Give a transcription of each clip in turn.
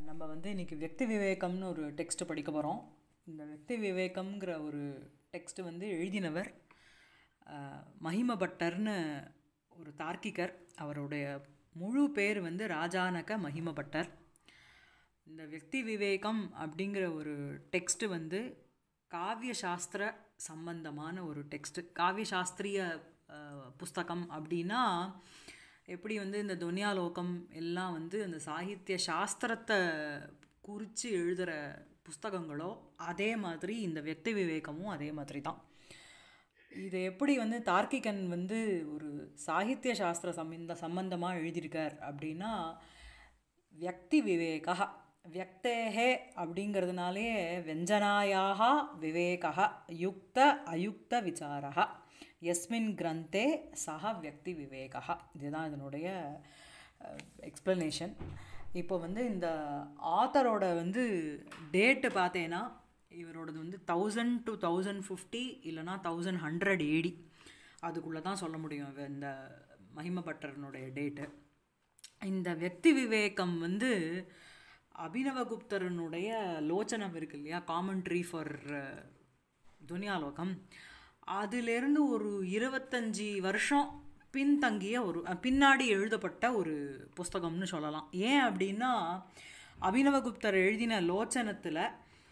நம்ம வந்து இன்றைக்கி வியக்தி விவேகம்னு ஒரு டெக்ஸ்ட் படிக்க போகிறோம் இந்த வியக்தி விவேகம்ங்கிற ஒரு டெக்ஸ்ட் வந்து எழுதினவர் அஹ், மகிம பட்டர்னு ஒரு தார்க்கிகர் அவருடைய முழு பேர் வந்து ராஜானக மகிம பட்டர் இந்த வியக்தி விவேகம் அப்படிங்கிற ஒரு டெக்ஸ்ட் வந்து காவிய சாஸ்திர சம்பந்தமான ஒரு டெக்ஸ்ட் காவிய சாஸ்திரிய அஹ், புஸ்தகம் அப்படின்னா எப்படி வந்து இந்த துனியாலோகம் எல்லாம் வந்து அந்த சாகித்ய சாஸ்திரத்தை குறித்து எழுதுகிற புஸ்தகங்களோ அதே மாதிரி இந்த வியக்தி விவேகமும் அதே மாதிரி தான் இது எப்படி வந்து தார்க்கிகன் வந்து ஒரு சாகித்ய சாஸ்திர சம்பந்த சம்பந்தமாக எழுதியிருக்கார் அப்படின்னா வியக்தி விவேகா வியக்தேகே அப்படிங்கிறதுனாலே வெஞ்சனாயாக விவேகா யுக்த அயுக்த விசாரா எஸ்மின் கிரந்தே சக வியக்தி விவேகா இதுதான் இதனுடைய எக்ஸ்ப்ளனேஷன் இப்போ வந்து இந்த ஆத்தரோட வந்து டேட்டு பார்த்தேன்னா இவரோடது வந்து தௌசண்ட் டு தௌசண்ட் ஃபிஃப்டி இல்லைனா தௌசண்ட் ஹண்ட்ரட் ஏடி அதுக்குள்ளே தான் சொல்ல முடியும் இவ- இந்த மகிமபட்டரனுடைய டேட்டு இந்த வியக்தி விவேகம் வந்து அபினவகுப்தரனுடைய லோச்சனம் இருக்கு இல்லையா காமெண்ட்ரி ஃபார் துனியாலோகம் அதிலிருந்து ஒரு இருபத்தஞ்சி வருஷம் பின்தங்கிய ஒரு அஹ், பின்னாடி எழுதப்பட்ட ஒரு புஸ்தகம்னு சொல்லலாம் ஏன் அப்படின்னா அபினவகுப்தர் எழுதின லோச்சனத்தில்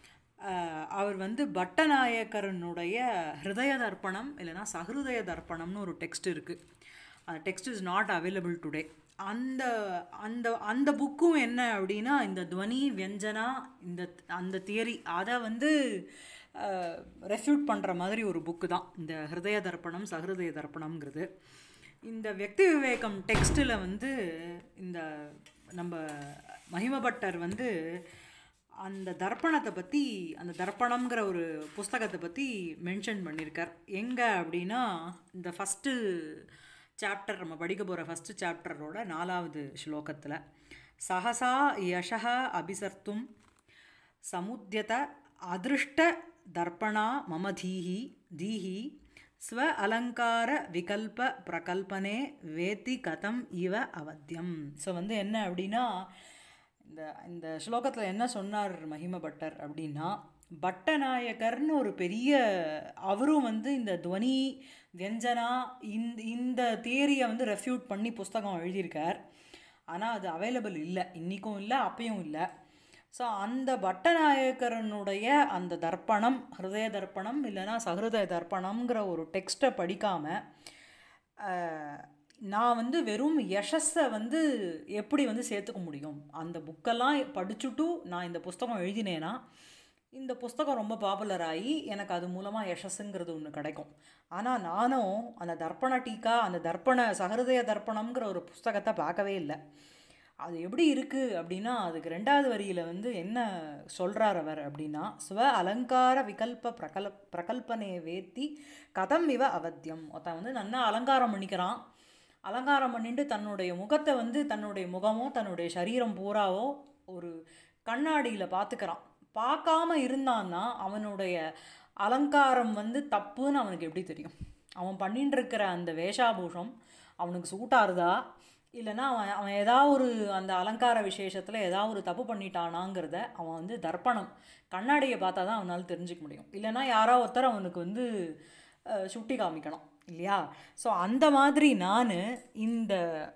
அவர் வந்து பட்டநாயக்கரனுடைய ஹிருதய தர்ப்பணம் இல்லைன்னா சஹிருதய தர்ப்பணம்னு ஒரு டெக்ஸ்ட் இருக்குது அந்த text is not available today அந்த அந்த அந்த புக்கும் என்ன அப்படின்னா இந்த துவனி வியஞ்சனா இந்த அந்த தியரி அதை வந்து ரெஃப்யூட் பண்ணுற மாதிரி ஒரு புக்கு தான் இந்த ஹிருதய தர்ப்பணம் சஹிருதய தர்ப்பணம்ங்கிறது இந்த வியக்தி விவேகம் டெக்ஸ்ட்டில் வந்து இந்த நம்ம மகிமபட்டர் வந்து அந்த தர்ப்பணத்தை பற்றி அந்த தர்ப்பணம்ங்கிற ஒரு புஸ்தகத்தை பற்றி மென்ஷன் பண்ணியிருக்கார் எங்கே அப்படின்னா இந்த ஃபஸ்ட்டு சாப்டர் நம்ம படிக்க போகிற ஃபஸ்ட்டு சாப்டரோட நாலாவது ஸ்லோகத்தில் சஹசா யஷः அபிசர்த்தும் சமுத்தியத அதிருஷ்ட தர்ப்பணா மம தீஹி தீஹி ஸ்வ அலங்கார விகல்ப பிரகல்பனே வேத்தி கதம் இவ அவத்தியம் ஸோ வந்து என்ன அப்படின்னா இந்த இந்த ஸ்லோகத்தில் என்ன சொன்னார் மகிம பட்டர் அப்படின்னா பட்டநாயகர்னு ஒரு பெரிய அவரும் வந்து இந்த துவனி வியஞ்சனா இந்த இந்த தியரியை வந்து ரெஃப்யூட் பண்ணி புஸ்தகம் எழுதியிருக்கார் ஆனால் அது அவைலபிள் இல்லை இன்றைக்கும் இல்லை அப்பயும் இல்லை ஸோ அந்த பட்டநாயக்கரனுடைய அந்த தர்ப்பணம் ஹிருதய தர்ப்பணம் இல்லைன்னா சஹிருதய தர்ப்பணம்ங்கிற ஒரு டெக்ஸ்ட்டை படிக்காமல் நான் வந்து வெறும் யஷஸை வந்து எப்படி வந்து சேர்த்துக்க முடியும் அந்த புக்கெல்லாம் படிச்சுட்டு நான் இந்த புஸ்தகம் எழுதினேன்னா இந்த புஸ்தகம் ரொம்ப பாப்புலர் ஆகி எனக்கு அது மூலமாக யஷஸ்ஸுங்கிறது ஒன்று கிடைக்கும் ஆனால் நானும் அந்த தர்ப்பண டீக்கா அந்த தர்ப்பண சஹிருதய தர்ப்பணம்ங்கிற ஒரு புஸ்தகத்தை பார்க்கவே இல்லை அது எப்படி இருக்குது அப்படின்னா அதுக்கு ரெண்டாவது வரியில் வந்து என்ன சொல்கிறார் அவர் அப்படின்னா ஸ்வ அலங்கார விகல்ப பிரகல பிரகல்பனையை வேத்தி கதம் இவ அவத்தியம் ஒருத்தன் வந்து நல்லா அலங்காரம் பண்ணிக்கிறான் அலங்காரம் பண்ணிட்டு தன்னுடைய முகத்தை வந்து தன்னுடைய முகமோ தன்னுடைய சரீரம் பூராவோ ஒரு கண்ணாடியில் பார்த்துக்கிறான் பார்க்காம இருந்தான்னா அவனுடைய அலங்காரம் வந்து தப்புன்னு அவனுக்கு எப்படி தெரியும் அவன் பண்ணிட்டு இருக்கிற அந்த வேஷாபூஷம் அவனுக்கு சூட்டாருதா இல்லைன்னா அவன் அவன் ஏதாவது ஒரு அந்த அலங்கார விசேஷத்தில் ஏதாவது ஒரு தப்பு பண்ணிட்டானாங்கிறத அவன் வந்து தர்ப்பணம் கண்ணாடியை பார்த்தா தான் அவனால் தெரிஞ்சுக்க முடியும் இல்லைன்னா யாரோ ஒருத்தர் அவனுக்கு வந்து அஹ், சுட்டி காமிக்கணும் இல்லையா ஸோ அந்த மாதிரி நான் இந்த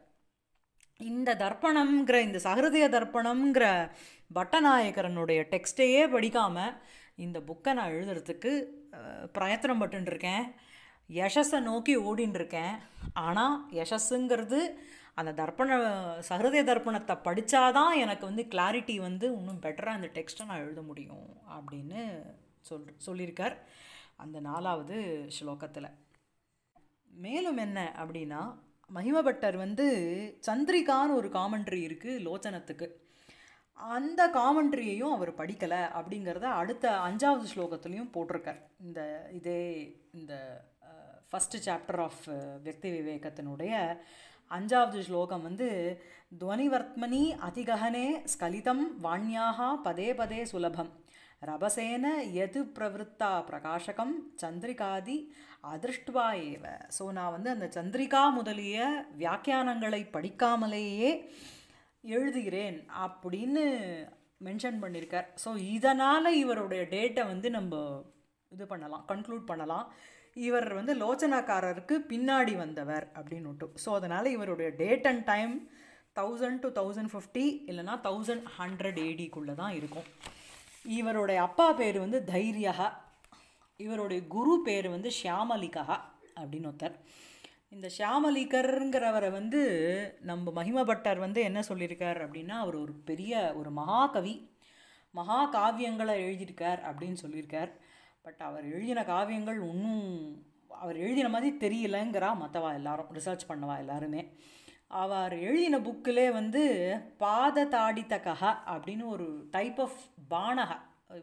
இந்த தர்ப்பணம்ங்கிற இந்த சஹிருதய தர்ப்பணம்ங்கிற பட்டநாயக்கரனுடைய டெக்ஸ்டையே படிக்காமல் இந்த புக்கை நான் எழுதுறதுக்கு அஹ், பிரயத்தனம் பட்டுன்னு இருக்கேன் யசஸை நோக்கி ஓடின்னு இருக்கேன் ஆனால் யசஸ்ஸுங்கிறது அந்த தர்ப்பண சஹிருதய தர்ப்பணத்தை படித்தாதான் எனக்கு வந்து கிளாரிட்டி வந்து இன்னும் பெட்டராக அந்த டெக்ஸ்ட்டை நான் எழுத முடியும் அப்படின்னு சொல் சொல்லியிருக்கார் அந்த நாலாவது ஸ்லோகத்தில் மேலும் என்ன அப்படின்னா மகிமபட்டர் வந்து சந்திரிகான்னு ஒரு காமெண்ட்ரி இருக்குது லோச்சனத்துக்கு அந்த காமெண்ட்ரியையும் அவர் படிக்கலை அப்படிங்கிறத அடுத்த அஞ்சாவது ஸ்லோகத்துலேயும் போட்டிருக்கார் இந்த இதே இந்த ஃபஸ்ட்டு சாப்டர் ஆஃப் வியக்தி விவேகத்தினுடைய அஞ்சாவது ஸ்லோகம் வந்து துவனிவர்த்மனி அதிககனே ஸ்கலிதம் வாண்யாக பதே பதே சுலபம் ரபசேன எது பிரவருத்தா பிரகாசகம் சந்திரிகாதி அதிருஷ்டுவா ஏவ ஸோ நான் வந்து அந்த சந்திரிகா முதலிய வியாக்கியானங்களை படிக்காமலேயே எழுதுகிறேன் அப்படின்னு மென்ஷன் பண்ணியிருக்கார் ஸோ இதனால் இவருடைய டேட்டை வந்து நம்ம இது பண்ணலாம் கன்க்ளூட் பண்ணலாம் இவர் வந்து லோச்சனாக்காரருக்கு பின்னாடி வந்தவர் அப்படின்னு ஸோ அதனால் இவருடைய date and time thousand to thousand fifty இல்லைனா தௌசண்ட் ஹண்ட்ரட் ஏடிக்குள்ளே தான் இருக்கும் இவருடைய அப்பா பேர் வந்து தைரியா இவருடைய குரு பேர் வந்து ஷியாமலிகா அப்படின்னு ஒருத்தர் இந்த ஷியாமலிகருங்கிறவரை வந்து நம்ம மகிமபட்டர் வந்து என்ன சொல்லியிருக்கார் அப்படின்னா அவர் ஒரு பெரிய ஒரு மகாகவி மகா காவியங்களை எழுதியிருக்கார் அப்படின்னு சொல்லியிருக்கார் பட் அவர் எழுதின காவியங்கள் இன்னும் அவர் எழுதின மாதிரி தெரியலங்கிறா மற்றவா எல்லாரும் ரிசர்ச் பண்ணவா எல்லாருமே அவர் எழுதின புக்கிலே வந்து பாத தாடித்தகா அப்படின்னு ஒரு டைப் ஆஃப் பானக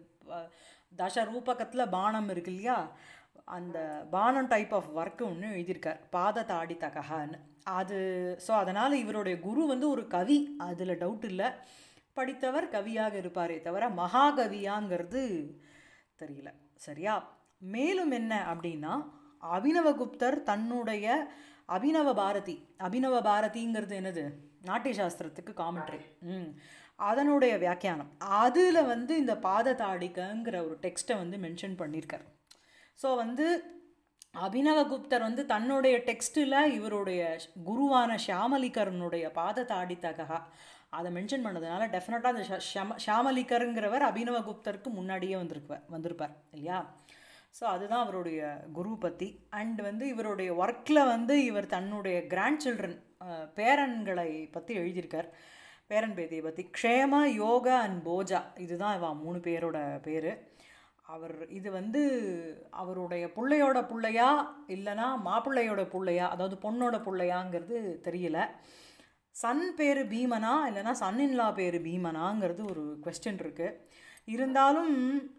தச ரூபகத்தில் பானம் இருக்கு இல்லையா அந்த பானம் டைப் ஆஃப் ஒர்க்கு ஒன்று எழுதியிருக்கார் பாத தாடி தகஹான்னு அது ஸோ அதனால் இவருடைய குரு வந்து ஒரு கவி அதில் டவுட் இல்லை படித்தவர் கவியாக இருப்பாரே தவிர மகாகவியாங்கிறது தெரியல சரியா மேலும் என்ன அப்படின்னா அபினவகுப்தர் தன்னுடைய அபினவ பாரதி அபினவ பாரதிங்கிறது என்னது நாட்டிய சாஸ்திரத்துக்கு காமெண்ட்ரி ம் அதனுடைய வியாக்கியானம் அதில் வந்து இந்த பாத தாடிக்கங்கிற ஒரு டெக்ஸ்ட்டை வந்து மென்ஷன் பண்ணியிருக்கார் ஸோ வந்து அபினவகுப்தர் வந்து தன்னுடைய டெக்ஸ்ட்டில் இவருடைய குருவான ஷியாமலிகரனுடைய பாத தாடித்தகா அதை மென்ஷன் பண்ணதுனால டெஃபினட்டாக அந்த ஷம ஷியாமலிகருங்கிறவர் அபினவகுப்தருக்கு முன்னாடியே வந்திருப்பார் வந்திருப்பார் இல்லையா ஸோ அதுதான் அவருடைய குரு பற்றி அண்ட் வந்து இவருடைய ஒர்க்கில் வந்து இவர் தன்னுடைய கிராண்ட் சில்ட்ரன் பேரன்களை பற்றி எழுதியிருக்கார் பேரன் பேத்தியை பற்றி க்ஷேம யோகா அண்ட் போஜா இதுதான் இவா மூணு பேரோட பேர் அவர் இது வந்து அவருடைய பிள்ளையோட பிள்ளையா இல்லைனா மாப்பிள்ளையோட பிள்ளையா அதாவது பொண்ணோட பிள்ளையாங்கிறது தெரியல சன் பேர் பீமனா இல்லைனா சன்னின்லா பேர் பீமனாங்கிறது ஒரு கொஸ்டின் இருக்குது இருந்தாலும்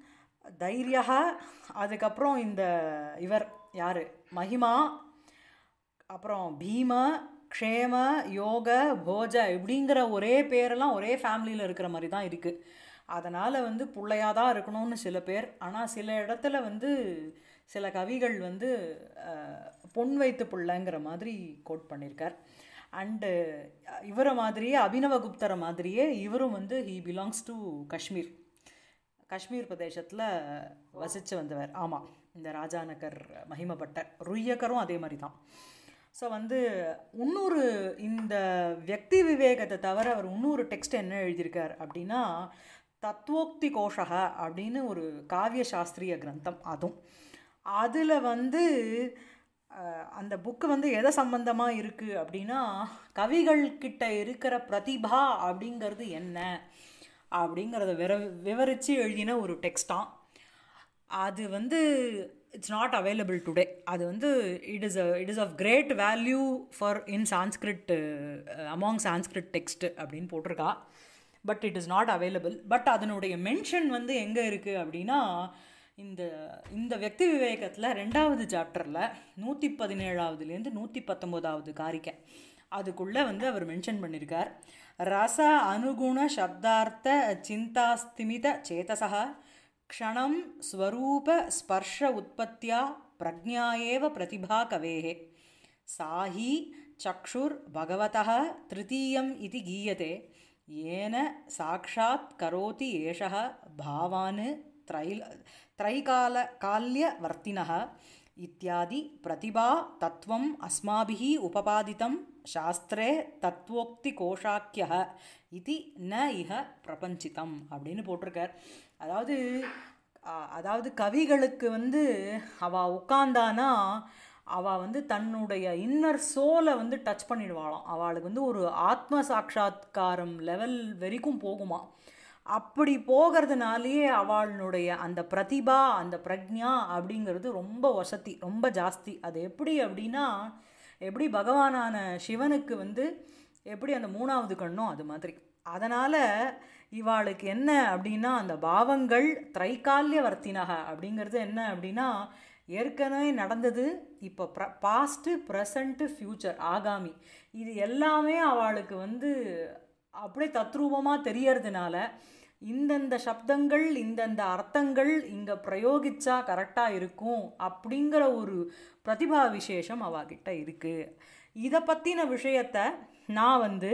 தைரியா அதுக்கப்புறம் இந்த இவர் யார் மகிமா அப்புறம் பீம க்ஷேம யோக போஜ இப்படிங்கிற ஒரே பேரெல்லாம் ஒரே ஃபேமிலியில் இருக்கிற மாதிரி தான் இருக்குது அதனால் வந்து பிள்ளையாக தான் இருக்கணும்னு சில பேர் ஆனால் சில இடத்துல வந்து சில கவிகள் வந்து பொன் வைத்து பிள்ளைங்கிற மாதிரி கோட் பண்ணியிருக்கார் அண்டு இவரை மாதிரியே அபினவகுப்தரை மாதிரியே இவரும் வந்து he belongs to Kashmir Kashmir பிரதேசத்தில் வசித்து வந்தவர் ஆமாம் இந்த ராஜாநகர் மகிமப்பட்டர் ருய்யக்கரும் அதே மாதிரி தான் ஸோ வந்து இன்னொரு இந்த வியக்தி விவேகத்தை தவிர அவர் இன்னொரு டெக்ஸ்ட் என்ன எழுதியிருக்கார் அப்படின்னா தத்துவோக்தி கோஷக அப்படின்னு ஒரு காவிய சாஸ்திரிய கிரந்தம் அதுவும் அதில் வந்து அந்த புக்கு வந்து எதை சம்பந்தமாக இருக்குது அப்படின்னா கவிகள்கிட்ட இருக்கிற பிரதிபா அப்படிங்கிறது என்ன அப்படிங்கிறத விர விவரித்து எழுதின ஒரு டெக்ஸ்டாம் அது வந்து இட்ஸ் நாட் அவைலபிள் டுடே அது வந்து it is a it is of great value for in Sanskrit among Sanskrit text அப்படின்னு போட்டிருக்கா but it is not available but அதனுடைய மென்ஷன் வந்து எங்கே இருக்குது அப்படின்னா இந்த இந்த வியக்தி விவேகத்தில் ரெண்டாவது சாப்டரில் நூற்றி பதினேழாவதுலேருந்து நூற்றி பத்தொம்போதாவது காரிக்கை அதுக்குள்ளே வந்து அவர் மென்ஷன் பண்ணியிருக்கார் ரச அனுகுண சப்தார்த்த சிந்தாஸ்திமித சேதசா க்ஷணம் ஸ்வரூப ஸ்பர்ஷ உற்பத்தியா பிரஜா ஏவ பிரதிபா கவேः சாஹி சக்ஷுர் பகவதः திருத்தீயம் இது கீயते येन साक्षात् करोति एषः भावान् त्रैल त्रैकालकाल्यवर्तिनः इत्यादि प्रतिभा तत्त्वम् अस्माभिः उपपादितं शास्त्रे தத்துவோக்திகோஷாக்கியः இது ந இஹ பிரபஞ்சிதம் அப்படின்னு போட்டிருக்கார் அதாவது அதாவது கவிகளுக்கு வந்து அவள் உட்காந்தானா அவள் வந்து தன்னுடைய இன்னர் சோலை வந்து டச் பண்ணிடுவாளாம் அவளுக்கு வந்து ஒரு ஆத்ம சாட்சாத்காரம் லெவல் வரைக்கும் போகுமா அப்படி போகிறதுனாலேயே அவளுடைய அந்த பிரதிபா அந்த பிரக்ஞா அப்படிங்கிறது ரொம்ப வசதி ரொம்ப ஜாஸ்தி அது எப்படி அப்படின்னா எப்படி பகவானான சிவனுக்கு வந்து எப்படி அந்த மூணாவது கண்ணோ அது மாதிரி அதனால் இவாளுக்கு என்ன அப்படின்னா அந்த பாவங்கள் திரைக்கால்ய வர்த்தினக அப்படிங்கிறது என்ன அப்படின்னா ஏற்கனவே நடந்தது இப்போ ப்ர பாஸ்ட்டு ப்ரெசண்ட்டு ஃப்யூச்சர் ஆகாமி இது எல்லாமே அவளுக்கு வந்து அப்படியே தத்ரூபமாக தெரியறதுனால இந்தந்த சப்தங்கள் இந்தந்த அர்த்தங்கள் இங்கே பிரயோகிச்சா கரெக்டாக இருக்கும் அப்படிங்கிற ஒரு பிரதிபா விசேஷம் அவகிட்ட இருக்குது இதை பற்றின விஷயத்த நான் வந்து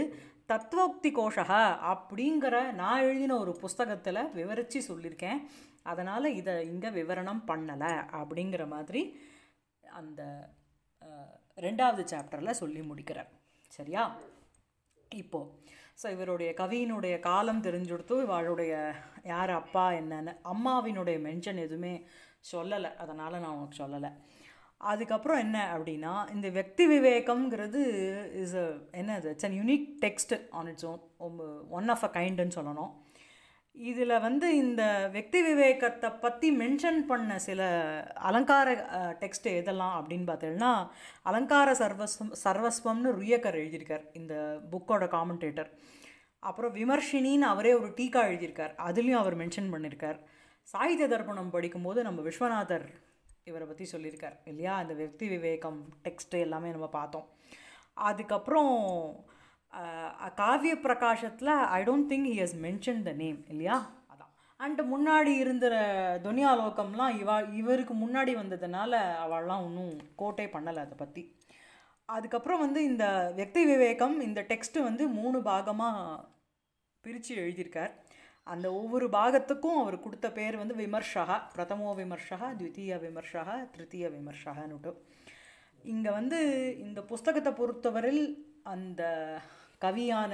தத்துவோக்தி கோஷக அப்படிங்கிற நான் எழுதின ஒரு புஸ்தகத்தில் விவரித்து சொல்லியிருக்கேன் அதனால் இதை இங்கே விவரணம் பண்ணலை அப்படிங்கிற மாதிரி அந்த அஹ், ரெண்டாவது சாப்டரில் சொல்லி முடிக்கிறார் சரியா இப்போ ஸோ இவருடைய கவியினுடைய காலம் தெரிஞ்சுடுத்து இவளுடைய யார் அப்பா என்னன்னு அம்மாவினுடைய மென்ஷன் எதுவுமே சொல்லலை அதனால் நான் உனக்கு சொல்லலை அதுக்கப்புறம் என்ன அப்படின்னா இந்த வெக்தி விவேகம்ங்கிறது இஸ் என்னது it's an unique text on its own one of a கைண்டுன்னு சொல்லணும் இதில் வந்து இந்த வெக்தி விவேகத்தை பற்றி மென்ஷன் பண்ண சில அலங்கார டெக்ஸ்ட் எதெல்லாம் அப்படின்னு பார்த்தீங்கன்னா அலங்கார சர்வஸ்வம் சர்வஸ்வம்னு ருயக்கர் எழுதியிருக்கார் இந்த புக்கோட காமெண்டேட்டர் அப்புறம் விமர்ஷினின்னு அவரே ஒரு டீக்கா எழுதியிருக்கார் அதுலேயும் அவர் மென்ஷன் பண்ணியிருக்கார் சாகித்ய தர்ப்பணம் படிக்கும்போது நம்ம விஸ்வநாதர் இவரை பற்றி சொல்லியிருக்கார் இல்லையா இந்த வெக்தி விவேகம் டெக்ஸ்ட்டு எல்லாமே நம்ம பார்த்தோம் அதுக்கப்புறம் அஹ், காவிய பிரகாஷத்தில் I don't think he has mention the name இல்லையா அதான் அண்ட் முன்னாடி இருந்த துனியாலோகம்லாம் இவா இவருக்கு முன்னாடி வந்ததுனால அவள்லாம் ஒன்றும் கோட்டே பண்ணலை அதை பற்றி அதுக்கப்புறம் வந்து இந்த வெக்தி விவேகம் இந்த டெக்ஸ்ட்டு வந்து மூணு பாகமாக பிரித்து எழுதியிருக்கார் அந்த ஒவ்வொரு பாகத்துக்கும் அவர் கொடுத்த பேர் வந்து விமர்சகா பிரதமோ விமர்சகா த்விதீய விமர்சகா திருத்தீய விமர்சகான்னுட்டு இங்கே வந்து இந்த புஸ்தகத்தை பொறுத்தவரையில் அந்த கவியான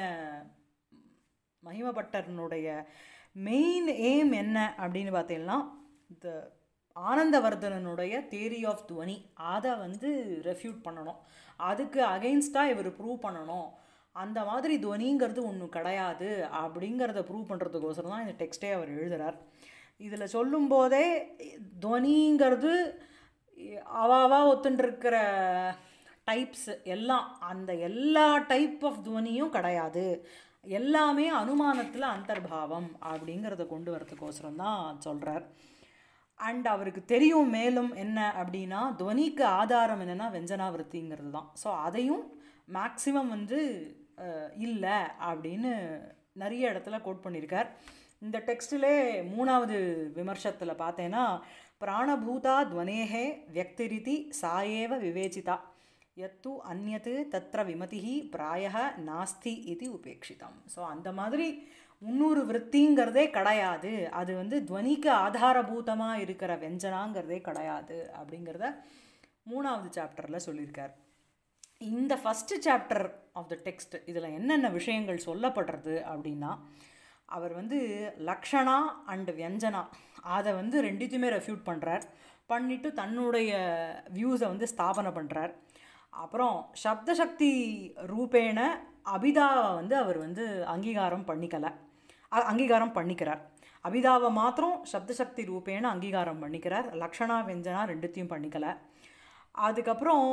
மகிமபட்டரனுடைய மெயின் எய்ம் என்ன அப்படின்னு பார்த்தீங்கன்னா இந்த ஆனந்தவர்தனனுடைய தேரி ஆஃப் துவனி அதை வந்து ரெஃப்யூட் பண்ணணும் அதுக்கு அகெயின்ஸ்டாக இவர் ப்ரூவ் பண்ணணும் அந்த மாதிரி துவனிங்கிறது ஒன்றும் கிடையாது அப்படிங்கிறத ப்ரூவ் பண்ணுறதுக்கோசரம் தான் இந்த டெக்ஸ்டே அவர் எழுதுகிறார் இதில் சொல்லும்போதே துவனிங்கிறது அவாவா ஒத்துண்டிருக்கிற டைப்ஸ் எல்லாம் அந்த எல்லா டைப் ஆஃப் துவனியும் கிடையாது எல்லாமே அனுமானத்தில் அந்தர்பாவம் அப்படிங்கிறத கொண்டு வரதுக்கோசரம் தான் சொல்கிறார் அண்ட் அவருக்கு தெரியும் மேலும் என்ன அப்படின்னா துவனிக்கு ஆதாரம் என்னென்னா வெஞ்சனாவிருத்திங்கிறது தான் ஸோ அதையும் மேக்ஸிமம் வந்து இல்லை அப்படின்னு நிறைய இடத்துல கோட் பண்ணியிருக்கார் இந்த டெக்ஸ்டிலே மூணாவது விமர்சத்தில் பார்த்தேன்னா பிராணபூதா துவனேகே வியக்திரிதி சாயேவ விவேச்சிதா எத்து அந்நத்து தத்ர விமதிஹி பிராய நாஸ்தி இது உபேட்சிதம் ஸோ அந்த மாதிரி முன்னூறு விற்த்திங்கிறதே கிடையாது அது வந்து துவனிக்கு ஆதாரபூதமாக இருக்கிற வெஞ்சனாங்கிறதே கிடையாது அப்படிங்கிறத மூணாவது சாப்டரில் சொல்லியிருக்கார் இந்த first chapter of the text இதில் என்னென்ன விஷயங்கள் சொல்லப்படுறது அப்படின்னா அவர் வந்து லக்ஷணா அண்ட் வியஞ்சனா அதை வந்து ரெண்டுத்தையுமே ரெஃப்யூட் பண்ணுறார் பண்ணிவிட்டு தன்னுடைய வியூஸை வந்து ஸ்தாபனை பண்ணுறார் அப்புறம் சப்தசக்தி ரூபேண அபிதாவை வந்து அவர் வந்து அங்கீகாரம் பண்ணிக்கலை அ- அங்கீகாரம் பண்ணிக்கிறார் அபிதாவை மாத்திரம் சப்தசக்தி ரூபேண அங்கீகாரம் பண்ணிக்கிறார் லக்ஷணா வெஞ்சனா ரெண்டுத்தையும் பண்ணிக்கலை அதுக்கப்புறம்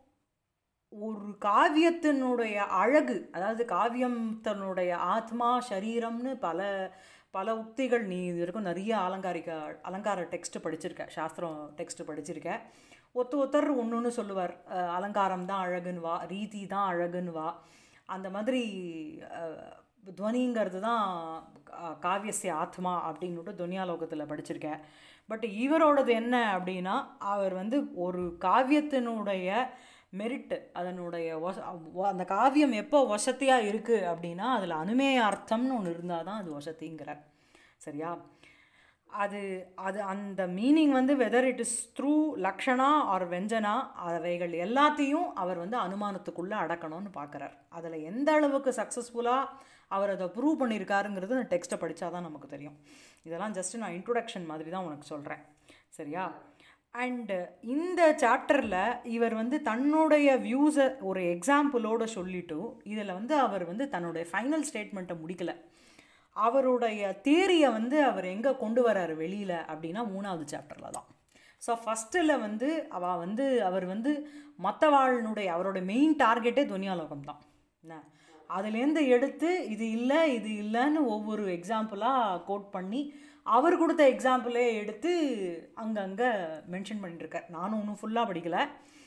ஒரு காவியத்தினுடைய அழகு அதாவது காவியம் தன்னுடைய ஆத்மா சரீரம்னு பல பல உக்திகள் நீ இது வரைக்கும் நிறைய அலங்காரிக்க அலங்கார டெக்ஸ்ட் படிச்சிருக்க சாஸ்திரம் டெக்ஸ்ட் படிச்சிருக்க ஒத்து ஒருத்தர் ஒன்று ஒன்று சொல்லுவார் அஹ், அலங்காரம் தான் அழகுன்னு வா ரீதி தான் அழகுன்னு வா அந்த மாதிரி அஹ், துவனிங்கிறது தான் கா- காவியசிய ஆத்மா அப்படின்னுட்டு துனியாலோகத்தில் படிச்சிருக்கேன் பட் இவரோடது என்ன அப்படின்னா அவர் வந்து ஒரு காவியத்தினுடைய மெரிட்டு அதனுடைய வச வ- அந்த காவியம் எப்போ வசதியாக இருக்குது அப்படின்னா அதில் அனுமேய அர்த்தம்னு ஒன்று இருந்தால் தான் அது வசதிங்கிறார் சரியா அது அது அந்த மீனிங் வந்து whether it is through lakshana or vyanjana அவைகள் எல்லாத்தையும் அவர் வந்து அனுமானத்துக்குள்ளே அடக்கணும்னு பார்க்குறார் அதில் எந்த அளவுக்கு சக்ஸஸ்ஃபுல்லாக அவர் அதை ப்ரூவ் பண்ணியிருக்காருங்கிறது அந்த டெக்ஸ்ட்டை படித்தா தான் நமக்கு தெரியும் இதெல்லாம் ஜஸ்ட் நான் இன்ட்ரொடக்ஷன் மாதிரி தான் உனக்கு சொல்கிறேன் சரியா அண்டு இந்த சாப்டரில் இவர் வந்து தன்னுடைய வியூஸை ஒரு எக்ஸாம்பிளோடு சொல்லிட்டு இதில் வந்து அவர் வந்து தன்னுடைய ஃபைனல் ஸ்டேட்மெண்ட்டை முடிக்கலை அவருடைய தியரியை வந்து அவர் எங்கே கொண்டு வராரு வெளியில் அப்படின்னா மூணாவது சாப்டரில் தான் ஸோ ஃபஸ்ட்டில் வந்து அவள் வந்து அவர் வந்து மற்றவாழ்னுடைய அவரோட மெயின் டார்கெட்டே துனியாலோகம் தான் என்ன அதுலேருந்து எடுத்து இது இல்லை இது இல்லைன்னு ஒவ்வொரு எக்ஸாம்பிளாக கோட் பண்ணி அவர் கொடுத்த எக்ஸாம்பிளே எடுத்து அங்கங்கே மென்ஷன் பண்ணிட்டுருக்கார் நானும் ஒன்றும் ஃபுல்லாக படிக்கலை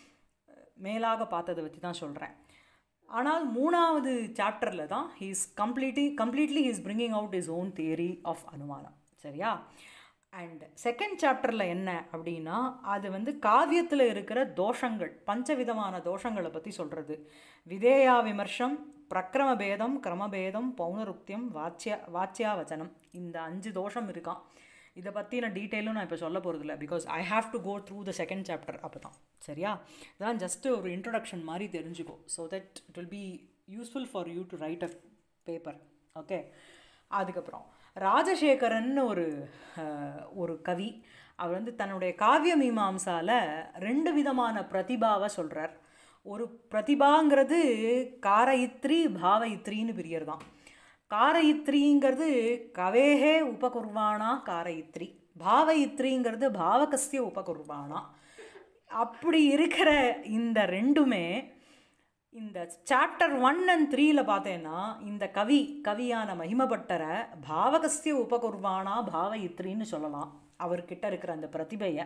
மேலாக பார்த்ததை பற்றி தான் சொல்கிறேன் ஆனால் மூணாவது சாப்டரில் தான் he's completely completely he's bringing out is own theory of anumanam சரியா அண்ட் செகண்ட் சாப்டரில் என்ன அப்படின்னா அது வந்து காவியத்தில் இருக்கிற தோஷங்கள் பஞ்சவிதமான தோஷங்களை பற்றி சொல்கிறது விதேயா விமர்சம் பிரக்ரமபேதம் கிரமபேதம் பௌனருக்தியம் வாச்சிய வாச்சியாவச்சனம் இந்த அஞ்சு தோஷம் இருக்கான் இதை பற்றின டீட்டெயிலும் நான் இப்போ சொல்ல போகிறதில்ல because I have to go through the second chapter அப்போ தான் சரியா இதெல்லாம் ஜஸ்ட்டு ஒரு இன்ட்ரொடக்ஷன் மாதிரி தெரிஞ்சுக்கோ so that it will be useful for you to write a paper okay அதுக்கப்புறம் ராஜசேகரன் ஒரு அஹ், ஒரு கவி அவர் வந்து தன்னுடைய காவிய மீமாம்சால ரெண்டு விதமான பிரதிபாவை சொல்கிறார் ஒரு பிரதிபாங்கிறது காரயித்ரி பாவயித்ரின்னு பிரியர் காரயித்ரிங்கிறது கவேஹே உபகுர்வானா காரயித்ரி பாவயித்ரிங்கிறது பாவகஸ்ய உபகுர்வானா அப்படி இருக்கிற இந்த ரெண்டுமே இந்த சாப்டர் ஒன் அண்ட் த்ரீல பார்த்தேன்னா இந்த கவி கவியான மகிமபட்டரை பாவகஸ்ய உபகுர்வானா பாவயித்ரின்னு சொல்லலாம் அவர்கிட்ட இருக்கிற அந்த பிரதிபையை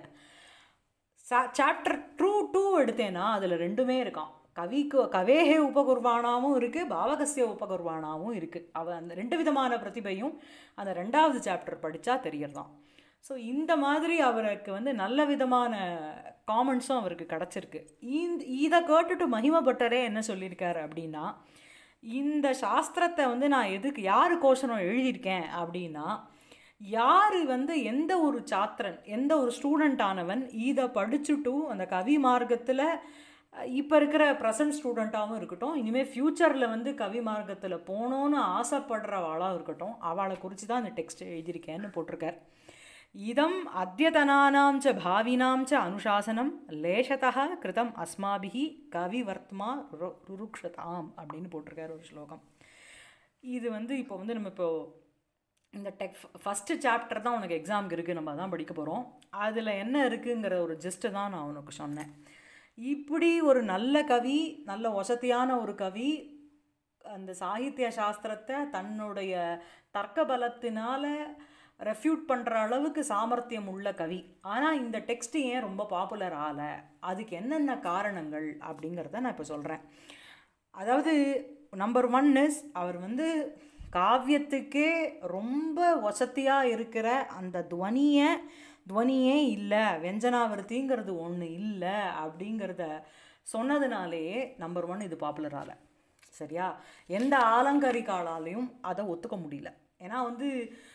சாப்டர் டூ டூ எடுத்தேன்னா அதில் ரெண்டுமே இருக்கான் கவிக்கு கவேஹே உபகுர்வானாவும் இருக்குது பாவகஸ்ய உபகுர்வானாவும் இருக்குது அவ அந்த ரெண்டு விதமான பிரதிபையும் அந்த ரெண்டாவது சாப்டர் படித்தா தெரியறதான் ஸோ இந்த மாதிரி அவருக்கு வந்து நல்ல விதமான காமெண்ட்ஸும் அவருக்கு கிடச்சிருக்கு இந்த இதை கேட்டுட்டு மகிமபட்டரே என்ன சொல்லியிருக்காரு அப்படின்னா இந்த சாஸ்திரத்தை வந்து நான் எதுக்கு யாரு கோஷனம் எழுதியிருக்கேன் அப்படின்னா யார் வந்து எந்த ஒரு சாத்திரன் எந்த ஒரு ஸ்டூடெண்ட் ஆனவன் இதை படிச்சுட்டு அந்த கவி மார்க்கத்தில் இப்போ இருக்கிற ப்ரெசன்ட் ஸ்டூடெண்ட்டாகவும் இருக்கட்டும் இனிமேல் ஃப்யூச்சரில் வந்து கவி மார்க்கத்தில் போகணுன்னு ஆசைப்படுறவாளாக இருக்கட்டும் அவளை குறித்து தான் இந்த டெக்ஸ்ட் எழுதியிருக்கேன்னு போட்டிருக்கார் இதம் அத்தியதனானாம் ச பாவினாம் ச அனுசாசனம் லேஷதா கிருதம் அஸ்மாபிஹி கவிவர்த்மா ரு- ருருக்ஷதாம் அப்படின்னு போட்டிருக்கார் ஒரு ஸ்லோகம் இது வந்து இப்போ வந்து நம்ம இப்போ இந்த டெக் ஃபஸ்ட்டு சாப்டர் தான் உனக்கு எக்ஸாமுக்கு இருக்குது நம்ம அதான் படிக்க போகிறோம் அதில் என்ன இருக்குங்கிற ஒரு ஜிஸ்ட்டு தான் நான் உனக்கு சொன்னேன் இப்படி ஒரு நல்ல கவி நல்ல வசதியான ஒரு கவி அந்த சாகித்ய சாஸ்திரத்தை தன்னுடைய தர்க்க பலத்தினால ரெஃப்யூட் பண்ணுற அளவுக்கு சாமர்த்தியம் உள்ள கவி ஆனால் இந்த டெக்ஸ்ட் ஏன் ரொம்ப பாப்புலர் ஆகலை அதுக்கு என்னென்ன காரணங்கள் அப்படிங்கிறத நான் இப்போ சொல்கிறேன் அதாவது நம்பர் ஒன் இஸ் அவர் வந்து காவியத்துக்கே ரொம்ப வசதியாக இருக்கிற அந்த துவனியை துவனியே இல்லை வெஞ்சனாவிருத்திங்கிறது ஒன்று இல்லை அப்படிங்கிறத சொன்னதுனாலேயே நம்பர் ஒன் இது பாப்புலர் ஆகலை சரியா எந்த ஆலங்கரிகாலாலையும் அதை ஒத்துக்க முடியல ஏன்னா வந்து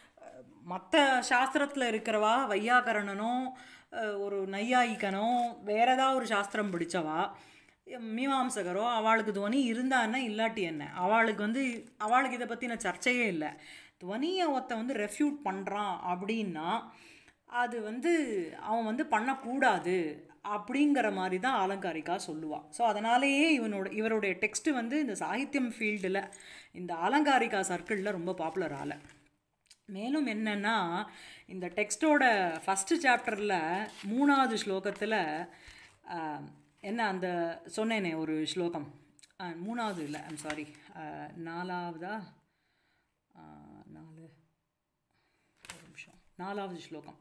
மற்ற சாஸ்திரத்தில் இருக்கிறவா வையாகரணனோ அஹ், ஒரு நையாயிக்கனோ வேற ஏதாவது ஒரு சாஸ்திரம் பிடிச்சவா மீமாம்சகரோ அவளுக்கு துவனி இருந்தான்னா இல்லாட்டி என்ன அவளுக்கு வந்து அவளுக்கு இதை பற்றின சர்ச்சையே இல்லை துவனியை ஒருத்த வந்து ரெஃப்யூட் பண்ணுறான் அப்படின்னா அது வந்து அவன் வந்து பண்ணக்கூடாது அப்படிங்கிற மாதிரி தான் ஆலங்காரிக்கா சொல்லுவாள் ஸோ அதனாலேயே இவனோட இவருடைய டெக்ஸ்ட்டு வந்து இந்த சாகித்யம் ஃபீல்டில் இந்த ஆலங்காரிக்கா சர்க்கிளில் ரொம்ப பாப்புலர் ஆகலை மேலும் என்னன்னா இந்த டெக்ஸ்டோட ஃபஸ்ட்டு சாப்டரில் மூணாவது ஸ்லோகத்தில் என்ன அந்த சொன்னேனே ஒரு ஸ்லோகம் ஆ, மூணாவது இல்லை ஐம் சாரி நாலாவதா ஆ, நாலு ஒரு நிமிஷம் நாலாவது ஸ்லோகம்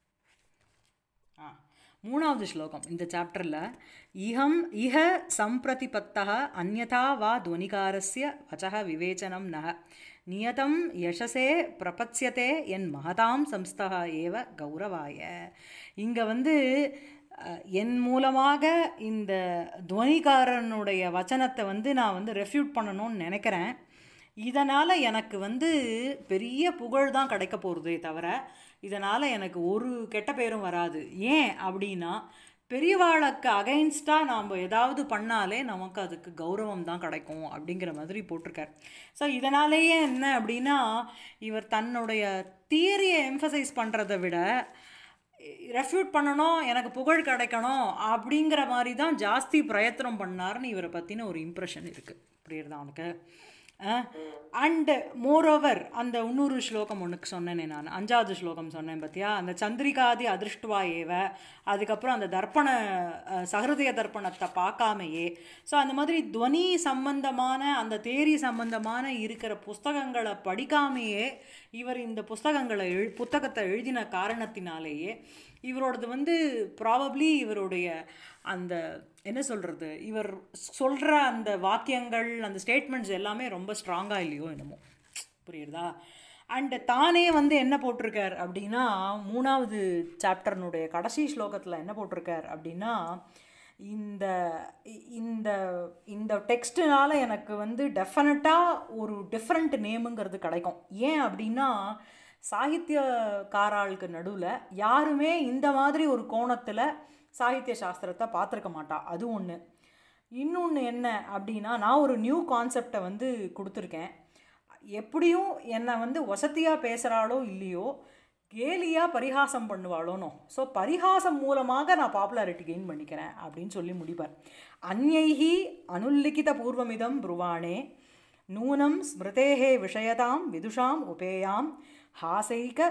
ஆ மூணாவது ஸ்லோகம் இந்த சாப்டரில் இஹம் இஹ சம்பிரதிபத்தः அந்யதா வா துவனிகாரஸ்ய வச்சः விவேச்சனம் நக நியதம் யசசே பிரபத்யதே என் மகதாம் சம்ஸ்தः ஏவ கௌரவாய இங்கே வந்து அஹ், என் மூலமாக இந்த துவனிகாரனுடைய வச்சனத்தை வந்து நான் வந்து ரெஃப்யூட் பண்ணணும்னு நினைக்கிறேன் இதனால் எனக்கு வந்து பெரிய புகழ் தான் கிடைக்க போகிறதே தவிர இதனால் எனக்கு ஒரு கெட்ட பேரும் வராது ஏன் அப்படின்னா பெரியவாளுக்கு அகைன்ஸ்டாக நாம் ஏதாவது பண்ணாலே நமக்கு அதுக்கு கௌரவம் தான் கிடைக்கும் அப்படிங்கிற மாதிரி போட்டிருக்கார் ஸோ இதனாலேயே என்ன அப்படின்னா இவர் தன்னுடைய தியரியை எம்ஃபசைஸ் பண்ணுறதை விட ரெஃப்யூட் பண்ணணும் எனக்கு புகழ் கிடைக்கணும் அப்படிங்கிற மாதிரி தான் ஜாஸ்தி பிரயத்தனம் பண்ணாருன்னு இவரை பற்றின ஒரு இம்ப்ரெஷன் இருக்குது புரியுறதா அவனுக்கு அண்டு மோரோவர் அந்த இன்னொரு ஸ்லோகம் ஒன்றுக்கு சொன்னேனே நான் அஞ்சாவது ஸ்லோகம் சொன்னேன் பார்த்தியா அந்த சந்திரிகாதி அதிருஷ்டுவா ஏவ அதுக்கப்புறம் அந்த தர்ப்பண அஹ், சஹிருதய தர்ப்பணத்தை பார்க்காமையே ஸோ அந்த மாதிரி துவனி சம்பந்தமான அந்த தேரி சம்பந்தமான இருக்கிற புஸ்தகங்களை படிக்காமையே இவர் இந்த புஸ்தகங்களை எழு புத்தகத்தை எழுதின காரணத்தினாலேயே இவரோடது வந்து ப்ராபப்ளி இவருடைய அந்த என்ன சொல்கிறது இவர் சொல்கிற அந்த வாக்கியங்கள் அந்த ஸ்டேட்மெண்ட்ஸ் எல்லாமே ரொம்ப ஸ்ட்ராங்காக இல்லையோ என்னமோ புரியுறதா அண்டு தானே வந்து என்ன போட்டிருக்கார் அப்படின்னா மூணாவது சாப்டர்னுடைய கடைசி ஸ்லோகத்தில் என்ன போட்டிருக்கார் அப்படின்னா இந்த இ- இந்த இந்த டெக்ஸ்ட்டுனால எனக்கு வந்து டெஃபினட்டாக ஒரு டிஃப்ரெண்ட் நேமுங்கிறது கிடைக்கும் ஏன் அப்படின்னா சாகித்யக்காராளுக்கு நடுவில் யாருமே இந்த மாதிரி ஒரு கோணத்தில் சாகித்ய சாஸ்திரத்தை பார்த்துருக்க மாட்டா அது ஒன்று இன்னொன்று என்ன அப்படின்னா நான் ஒரு நியூ கான்செப்டை வந்து கொடுத்துருக்கேன் எப்படியும் என்னை வந்து வசதியாக பேசுகிறாளோ இல்லையோ கேலியாக பரிகாசம் பண்ணுவாளோனோ ஸோ பரிகாசம் மூலமாக நான் பாப்புலாரிட்டி கெயின் பண்ணிக்கிறேன் அப்படின்னு சொல்லி முடிப்பார் அந்யைஹி அனுல்லிகித பூர்வமிதம் புருவாணே நூனம் ஸ்மிருதேஹே விஷயதாம் விதுஷாம் உபேயாம் ஹாசைக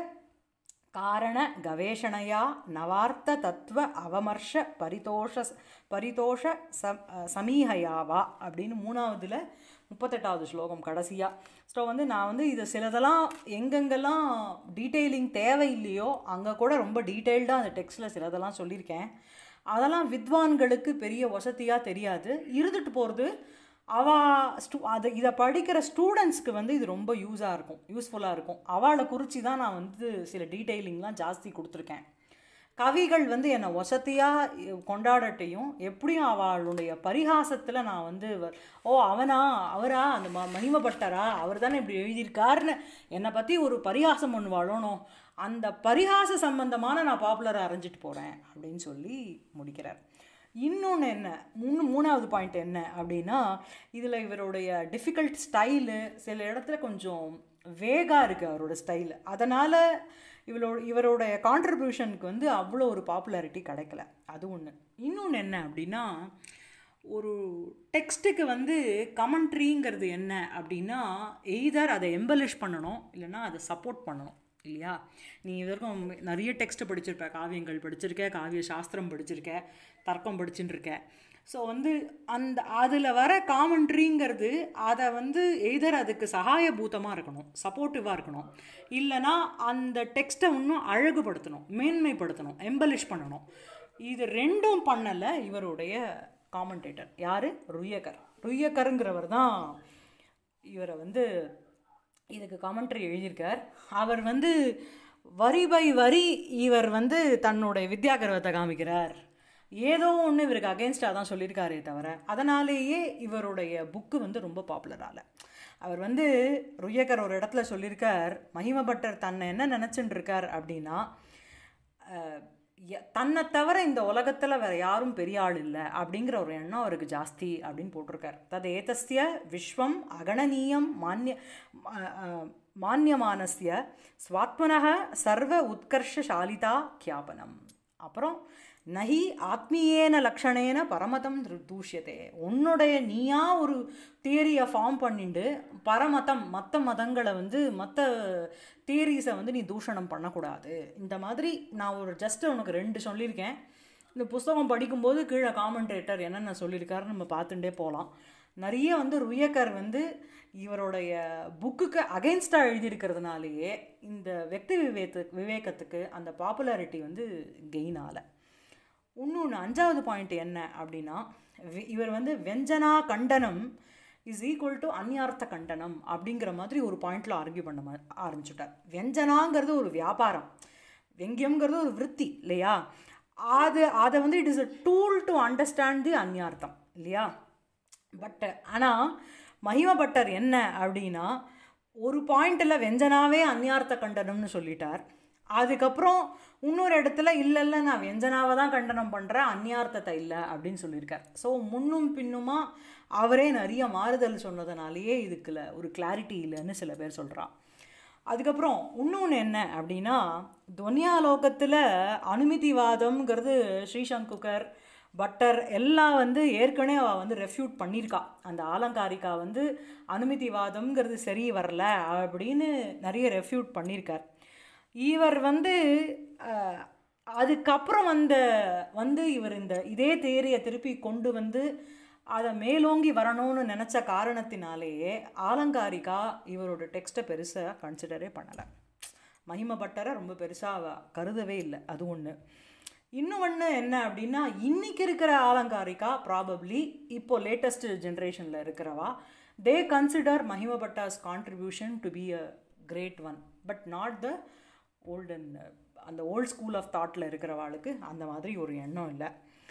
காரண கவேஷணையா நவார்த்த தத்துவ அவமர்ஷ பரிதோஷ பரிதோஷ சம் சமீஹயாவா அப்படின்னு மூணாவதுல முப்பத்தெட்டாவது ஸ்லோகம் கடைசியாக ஸோ வந்து நான் வந்து இது சிலதெல்லாம் எங்கெங்கெல்லாம் டீட்டெயிலிங் தேவையில்லையோ அங்கே கூட ரொம்ப டீட்டெயில்டாக அந்த டெக்ஸ்ட்டில் சிலதெல்லாம் சொல்லியிருக்கேன் அதெல்லாம் வித்வான்களுக்கு பெரிய வசதியாக தெரியாது இருந்துட்டு போகிறது அவ ஸ்டூ அது இதை படிக்கிற ஸ்டூடெண்ட்ஸ்க்கு வந்து இது ரொம்ப யூஸாக இருக்கும் யூஸ்ஃபுல்லாக இருக்கும் அவளை குறித்து தான் நான் வந்து சில டீட்டெயிலிங்லாம் ஜாஸ்தி கொடுத்துருக்கேன் கவிகள் வந்து என்னை வசதியாக கொண்டாடட்டையும் எப்படியும் அவளுடைய பரிகாசத்தில் நான் வந்து வ- ஓ அவனா அவரா அந்த ம மகிமப்பட்டரா அவர் தானே இப்படி எழுதியிருக்காருன்னு என்னை பற்றி ஒரு பரிகாசம் பண்ணுவாளோனோ அந்த பரிகாச சம்பந்தமான நான் பாப்புலராக அரைஞ்சிட்டு போகிறேன் அப்படின்னு சொல்லி முடிக்கிறார் இன்னொன்று என்ன மூணு மூணாவது பாயிண்ட் என்ன அப்படின்னா இதில் இவருடைய டிஃபிகல்ட் ஸ்டைலு சில இடத்துல கொஞ்சம் வேகாக இருக்குது அவரோட ஸ்டைல் அதனால் இவளோட இவருடைய கான்ட்ரிபியூஷனுக்கு வந்து அவ்வளோ ஒரு பாப்புலாரிட்டி கிடைக்கல அது ஒன்று இன்னொன்று என்ன அப்படின்னா ஒரு டெக்ஸ்ட்டுக்கு வந்து கமெண்ட்ரிங்கிறது என்ன அப்படின்னா எய்தர் அதை எம்பலிஷ் பண்ணணும் இல்லைன்னா அதை சப்போர்ட் பண்ணணும் இல்லையா நீ இது வரைக்கும் நிறைய டெக்ஸ்ட் படிச்சிருப்ப காவியங்கள் படிச்சிருக்க காவிய சாஸ்திரம் படிச்சிருக்க தர்க்கம் படிச்சுட்டு இருக்க ஸோ வந்து அந்த அதில் வர காமெண்ட்ரிங்கிறது அதை வந்து எய்தர் அதுக்கு சகாயபூதமாக இருக்கணும் சப்போர்ட்டிவாக இருக்கணும் இல்லைனா அந்த டெக்ஸ்ட்டை இன்னும் அழகுபடுத்தணும் மேன்மைப்படுத்தணும் எம்பலிஷ் பண்ணணும் இது ரெண்டும் பண்ணலை இவருடைய காமெண்டேட்டர் யார் ருய்யக்கர் ருய்யக்கருங்கிறவர் தான் இவரை வந்து இதுக்கு காமெண்ட்ரி எழுதியிருக்கார் அவர் வந்து வரி பை வரி இவர் வந்து தன்னுடைய வித்யாகர்வத்தை காமிக்கிறார் ஏதோ ஒன்று இவருக்கு அகேன்ஸ்டாக தான் சொல்லியிருக்காரே தவிர அதனாலேயே இவருடைய புக்கு வந்து ரொம்ப பாப்புலரால அவர் வந்து ருய்யக்கர் ஒரு இடத்துல சொல்லியிருக்கார் மகிமபட்டர் தன்னை என்ன நினச்சிட்டு இருக்கார் அப்படின்னா அஹ், ய- தன்னை தவிர இந்த உலகத்தில் வேற யாரும் பெரிய ஆள் இல்லை அப்படிங்கிற ஒரு எண்ணம் அவருக்கு ஜாஸ்தி அப்படின்னு போட்டிருக்கார் தது ஏதஸ்ய விஸ்வம் அகணனீயம் மானிய ம- அஹ், மானியமானஸ்ய ஸ்வாத்மனக சர்வ உத்கர்ஷசாலிதா கியாபனம் அப்புறம் நஹி ஆத்மீயேன லக்ஷணேன பரமதம் திரு- தூஷ்யதே உன்னுடைய நீயா ஒரு தியரியை ஃபார்ம் பண்ணிட்டு பரமதம் மற்ற மதங்களை வந்து மற்ற தியரிஸை வந்து நீ தூஷணம் பண்ணக்கூடாது இந்த மாதிரி நான் ஒரு ஜஸ்ட் உனக்கு ரெண்டு சொல்லியிருக்கேன் இந்த புஸ்தகம் படிக்கும்போது கீழே காமெண்டேட்டர் என்னென்ன சொல்லியிருக்காருன்னு நம்ம பார்த்துட்டே போகலாம் நிறைய வந்து ருயக்கர் வந்து இவருடைய புக்குக்கு அகைன்ஸ்டாக எழுதியிருக்கிறதுனாலேயே இந்த வெக்தி விவேத்து விவேகத்துக்கு அந்த பாப்புலாரிட்டி வந்து கெயின் ஆகலை இன்னொன்று அஞ்சாவது பாயிண்ட் என்ன அப்படின்னா வி- இவர் வந்து வெஞ்சனா கண்டனம் இஸ் ஈக்குவல் டு அந்யார்த்த கண்டனம் அப்படிங்கிற மாதிரி ஒரு பாயிண்டில் ஆர்கியூ பண்ண மா- ஆரம்பிச்சுட்டார் வெஞ்சனாங்கிறது ஒரு வியாபாரம் வெங்கியம்ங்கிறது ஒரு விருத்தி இல்லையா அது அதை வந்து it is a tool to understand the anyartham இல்லையா பட் ஆனால் மகிமபட்டர் என்ன அப்படின்னா ஒரு பாயிண்டில் வெஞ்சனாவே அந்யார்த்த கண்டனம்னு சொல்லிட்டார் அதுக்கப்புறம் இன்னொரு இடத்துல இல்லை இல்லை நான் வெஞ்சனாவை தான் கண்டனம் பண்ணுறேன் அந்யார்த்தத்தை இல்லை அப்படின்னு சொல்லியிருக்கார் ஸோ முன்னும் பின்னுமா அவரே நிறைய மாறுதல் சொன்னதுனாலேயே இதுக்குல ஒரு கிளாரிட்டி இல்லைன்னு சில பேர் சொல்கிறா அதுக்கப்புறம் இன்னொன்று என்ன அப்படின்னா துவனியாலோகத்தில் அனுமதிவாதம்ங்கிறது ஸ்ரீசங்குகர் பட்டர் எல்லாம் வந்து ஏற்கனவே அவள் வந்து ரெஃப்யூட் பண்ணியிருக்கா அந்த ஆலங்காரிக்கா வந்து அனுமதிவாதம்ங்கிறது சரி வரல அப்படின்னு நிறைய ரெஃப்யூட் பண்ணியிருக்கார் இவர் வந்து அஹ், அதுக்கப்புறம் வந்த வந்து இவர் இந்த இதே தேரியை திருப்பி கொண்டு வந்து அதை மேலோங்கி வரணும்னு நினச்ச காரணத்தினாலேயே ஆலங்காரிக்கா இவரோட டெக்ஸ்ட்டை பெருசாக கன்சிடரே பண்ணலை மகிமப்பட்டரை ரொம்ப பெருசாக அவ கருதவே இல்லை அது ஒன்று இன்னும் ஒன்று என்ன அப்படின்னா இன்னைக்கு இருக்கிற ஆலங்காரிக்கா ப்ராபப்ளி இப்போ லேட்டஸ்ட் ஜென்ரேஷனில் இருக்கிறவா they consider Mahimabhatta's contribution to be a great one but not the olden அந்த ஓல்ட் ஸ்கூல் ஆஃப் தாட்டில் இருக்கிறவாளுக்கு அந்த மாதிரி ஒரு எண்ணம் இல்லை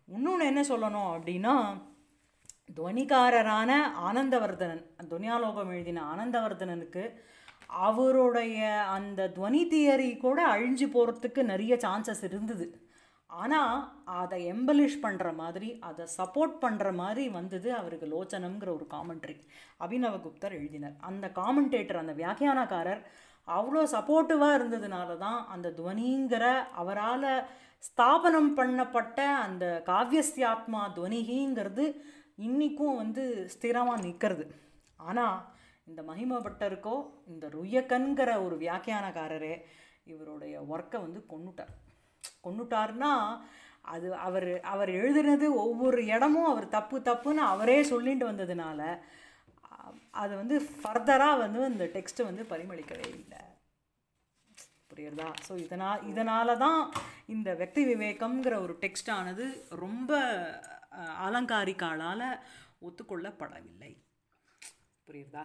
இன்னொன்று என்ன சொல்லணும் அப்படின்னா துவனிகாரரான ஆனந்தவர்தனன் துனியாலோகம் எழுதின ஆனந்தவர்தனனுக்கு அவருடைய அந்த துவனி தியரி கூட அழிஞ்சு போகிறதுக்கு நிறைய சான்சஸ் இருந்தது ஆனால் அதை எம்பலிஷ் பண்ணுற மாதிரி அதை சப்போர்ட் பண்ணுற மாதிரி வந்தது அவருக்கு லோச்சனம்ங்கிற ஒரு காமெண்ட்ரி அபினவகுப்தர் எழுதினார் அந்த காமெண்டேட்டர் அந்த வியாக்கியானக்காரர் அவ்வளோ சப்போர்ட்டிவாக இருந்ததுனால தான் அந்த துவனிங்கிற அவரால் ஸ்தாபனம் பண்ணப்பட்ட அந்த காவியஸ்யாத்மா துவனிகிங்கிறது இன்றைக்கும் வந்து ஸ்திரமாக நிற்கிறது ஆனால் இந்த மகிமபட்டருக்கோ இந்த ருயக்கன்கிற ஒரு வியாக்கியானக்காரரே இவருடைய ஒர்க்கை வந்து கொண்டுட்டார் கொண்டுட்டார்னா அது அவர் அவர் எழுதுனது ஒவ்வொரு இடமும் அவர் தப்பு தப்புன்னு அவரே சொல்லிட்டு வந்ததுனால அது வந்து ஃபர்தராக வந்து அந்த டெக்ஸ்ட்டு வந்து பரிமளிக்கவே இல்லை புரியுறதா ஸோ இதனால் இதனால தான் இந்த வெக்தி விவேகம்ங்கிற ஒரு டெக்ஸ்டானது ரொம்ப அலங்காரிக்காலால் ஒத்துக்கொள்ளப்படவில்லை புரியுறதா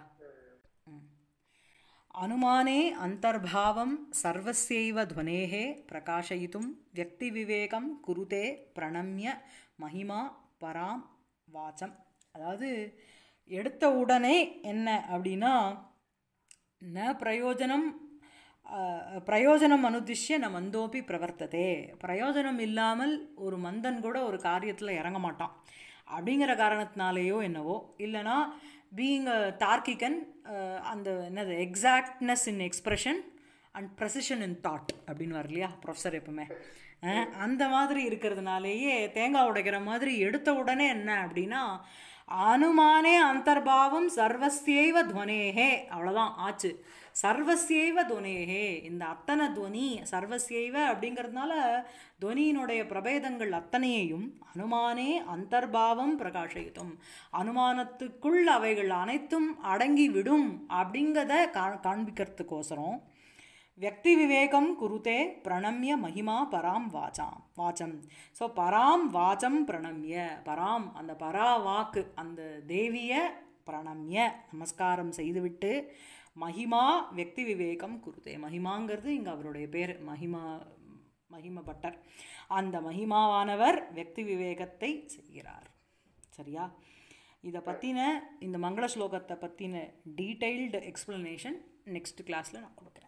अनुमाने अन्तर्भावं सर्वस्यैव ध्वनेः प्रकाशयितुं व्यक्तिविवेकं कुरुते प्रणम्य महिमा பராம் வாச்சம் அதாவது எடுத்த உடனே என்ன அப்படின்னா ந பிரயோஜனம் பிரயோஜனம் அனுதிஷ்ய ந மந்தோப்பி பிரவர்த்ததே பிரயோஜனம் இல்லாமல் ஒரு மந்தன் கூட ஒரு காரியத்தில் இறங்க மாட்டான் அப்படிங்கிற காரணத்தினாலேயோ என்னவோ இல்லைனா பீயிங் அ தார்க்கிகன் அந்த என்னது exactness in expression and precision in thought அப்படின்னு வர இல்லையா ப்ரொஃபஸர் எப்பவுமே அந்த மாதிரி இருக்கிறதுனாலேயே தேங்காய் உடைக்கிற மாதிரி எடுத்த உடனே என்ன அப்படின்னா அனுமானே அந்தர்பாவம் சர்வஸ்யைவ துவனேகே அவ்வளோதான் ஆச்சு சர்வஸ்யைவ துவனேகே இந்த அத்தனை துவனி சர்வஸ்யைவ அப்படிங்கிறதுனால துவனியினுடைய பிரபேதங்கள் அத்தனையையும் அனுமானே அந்தர்பாவம் பிரகாஷயித்தும் அனுமானத்துக்குள் அவைகள் அனைத்தும் அடங்கி விடும் அப்படிங்கிறத கா காண்பிக்கிறதுக்கோசரம் வியக்தி விவேகம் குருதே பிரணம்ய மகிமா பராம் வாச்சாம் வாச்சம் ஸோ பராம் வாச்சம் பிரணம்ய பராம் அந்த பரா வாக்கு அந்த தேவிய பிரணம்ய நமஸ்காரம் செய்துவிட்டு மகிமா வியக்தி விவேகம் குருதே மகிமாங்கிறது இங்கே அவருடைய பேர் மகிமா மகிம பட்டர் அந்த மகிமாவானவர் வியக்தி விவேகத்தை செய்கிறார் சரியா இதை பற்றின இந்த மங்கள ஸ்லோகத்தை பற்றின டீட்டெயில்டு எக்ஸ்ப்ளனேஷன் நெக்ஸ்ட் கிளாஸில் நான் கொடுக்குறேன்